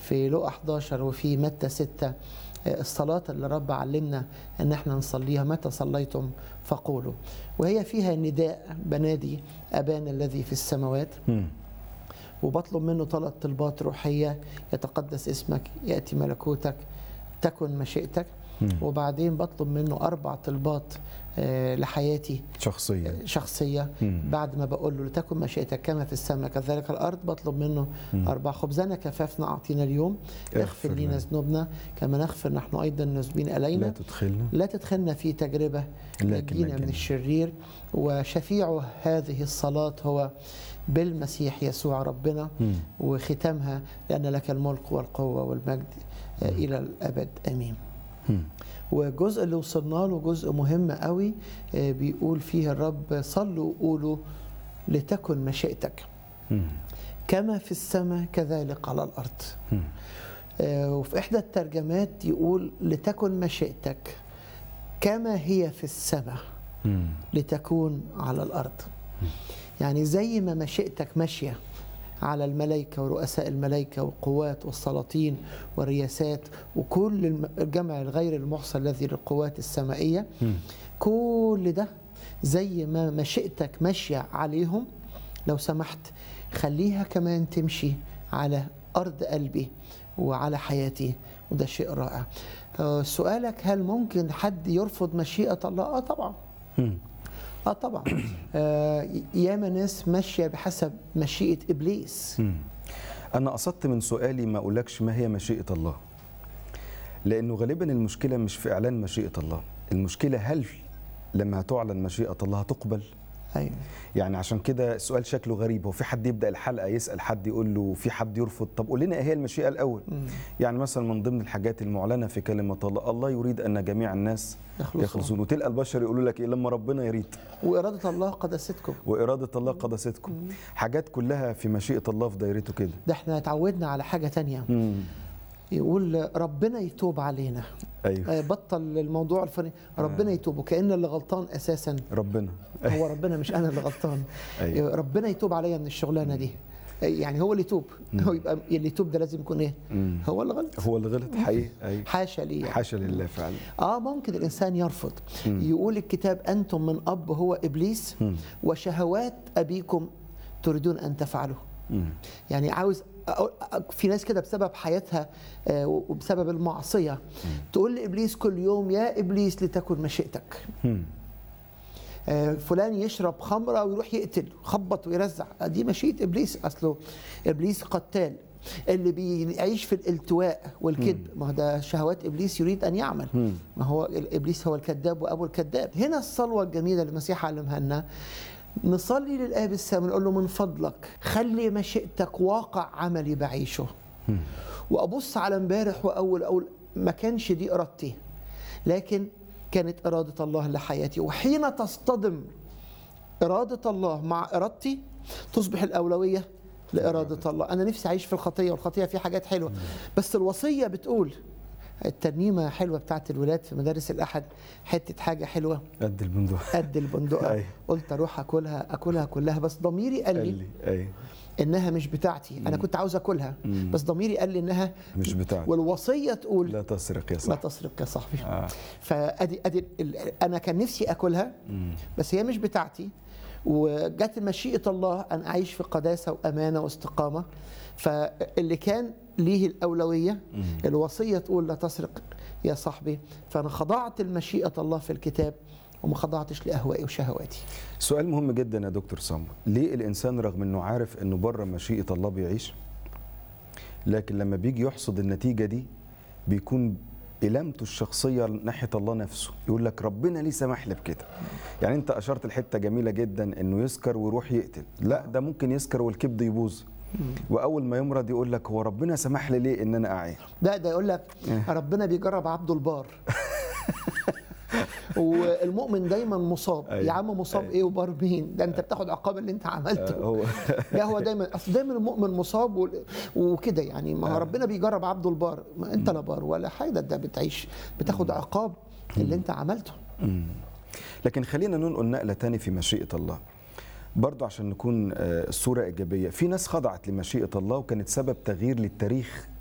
في لقا 11 وفي متى 6 الصلاة اللي رب علمنا ان احنا نصليها متى صليتم فقولوا وهي فيها نداء بنادي ابانا الذي في السماوات مم. وبطلب منه ثلاث طلبات روحية يتقدس اسمك يأتي ملكوتك تكن مشيئتك مم. وبعدين بطلب منه أربع طلبات آه، لحياتي شخصيا شخصية مم. بعد ما بقول له لتكن مشيئتك كما في السماء كذلك الأرض بطلب منه مم. أربع خبزنا كفافنا أعطينا اليوم اغفر اغفر لنا لنا. ذنوبنا كما نغفر نحن أيضا نذنبين لا إلينا تدخلنا لا تدخلنا في تجربة لكن نجينا من نجنا. الشرير وشفيع هذه الصلاة هو بالمسيح يسوع ربنا مم. وختامها لأن لك الملك والقوة والمجد آه، إلى الأبد آمين مم. والجزء اللي وصلنا له جزء مهم قوي آه، بيقول فيه الرب صلوا وقولوا لتكن مشيئتك مم. كما في السماء كذلك على الأرض مم. آه، وفي إحدى الترجمات يقول لتكن مشيئتك كما هي في السماء مم. لتكون على الأرض يعني زي ما مشيئتك ماشية على الملائكة ورؤساء الملائكة والقوات والسلاطين والرياسات وكل الم- الجمع الغير المحصى الذي للقوات السمائية مم. كل ده زي ما مشيئتك ماشية عليهم لو سمحت خليها كمان تمشي على أرض قلبي وعلى حياتي وده شيء رائع آه، سؤالك هل ممكن حد يرفض مشيئة الله؟ آه طبعا مم. اه طبعا آه ياما ناس ماشيه بحسب مشيئه ابليس مم. أنا قصدت من سؤالي ما أقولكش ما هي مشيئة الله لأنه غالبا المشكلة مش في إعلان مشيئة الله المشكلة هل لما تعلن مشيئة الله هتقبل ايوه يعني عشان كده السؤال شكله غريب هو في حد يبدأ الحلقة يسأل حد يقول له في حد يرفض طب قول لنا إيه هي المشيئة الأول مم. يعني مثلا من ضمن الحاجات المعلنة في كلمة الله الله يريد أن جميع الناس يخلصون. يخلصون وتلقى البشر يقولوا لك إيه لما ربنا يريد واراده الله قدستكم وإرادة الله قدستكم حاجات كلها في مشيئة الله في دايرته كده ده احنا اتعودنا على حاجه تانية مم. يقول ربنا يتوب علينا أيوه آه بطل الموضوع الفلاني ربنا يتوب وكان اللي غلطان اساسا ربنا هو ربنا مش انا اللي غلطان أيوه. آه، ربنا يتوب عليا من الشغلانه دي آه، يعني هو اللي يتوب هو يبقى اللي يتوب ده لازم يكون ايه مم. هو اللي غلط هو اللي غلط حقيقي أيوه حاشا لي يعني. حاشا لله فعلا اه ممكن الانسان يرفض مم. يقول الكتاب انتم من اب هو ابليس مم. وشهوات ابيكم تريدون ان تفعلوا مم. يعني عاوز أقول في ناس كده بسبب حياتها آه، وبسبب المعصيه تقول لابليس كل يوم يا ابليس لتكن مشيئتك مم. آه، فلان يشرب خمره ويروح يقتل خبط ويرزع آه، دي مشيئه ابليس اصله ابليس قتال اللي بيعيش في الالتواء والكذب ما هو ده شهوات ابليس يريد ان يعمل مم. ما هو ابليس هو الكذاب وابو الكذاب هنا الصلوه الجميله اللي المسيح علمها لنا نصلي للاب السماء نقول له من فضلك خلي مشيئتك واقع عملي بعيشه مم. وابص على امبارح واول اقول ما كانش دي ارادتي لكن كانت اراده الله لحياتي وحين تصطدم اراده الله مع ارادتي تصبح الاولويه لاراده الله انا نفسي اعيش في الخطيه والخطيه فيها حاجات حلوه بس الوصيه بتقول الترنيمه حلوه بتاعت الولاد في مدارس الاحد حته حاجه حلوه قد البندق قد البندقه أيوة. قلت اروح اكلها اكلها كلها بس ضميري قال قال لي لي أيوه انها مش بتاعتي انا كنت عاوز اكلها مم. بس ضميري قال لي انها مش بتاعتي والوصيه تقول لا تسرق يا لا صاحبي تسرق يا صاحبي آه. فادي ادي ال- انا كان نفسي اكلها مم. بس هي مش بتاعتي وجت مشيئه الله ان اعيش في قداسه وامانه واستقامه فاللي كان ليه الاولويه مم. الوصيه تقول لا تسرق يا صاحبي فانا خضعت لمشيئه الله في الكتاب وما خضعتش لاهوائي وشهواتي سؤال مهم جدا يا دكتور صامويل ليه الانسان رغم انه عارف انه بره مشيئه الله بيعيش لكن لما بيجي يحصد النتيجه دي بيكون إلامته الشخصية ناحية الله نفسه يقول لك ربنا ليه سمح لي بكده يعني أنت أشرت الحتة جميلة جدا إنه يسكر ويروح يقتل لا ده ممكن يسكر والكبد يبوظ وأول ما يمرض يقول لك هو ربنا سمح لي ليه إن أنا أعيا لا ده يقول لك إيه. ربنا بيجرب عبده البار والمؤمن دايما مصاب أيوة. يا عم مصاب أيوة. ايه وبار مين ده انت بتاخد عقاب اللي انت عملته آه، هو لا هو دايما اصل دايما المؤمن مصاب و- وكده يعني ما هو ربنا بيجرب عبده البار ما انت لا بار ولا حاجه ده بتعيش بتاخد عقاب اللي انت عملته مم. لكن خلينا ننقل نقلة تاني في مشيئة الله برضو عشان نكون آه، الصورة إيجابية في ناس خضعت لمشيئة الله وكانت سبب تغيير للتاريخ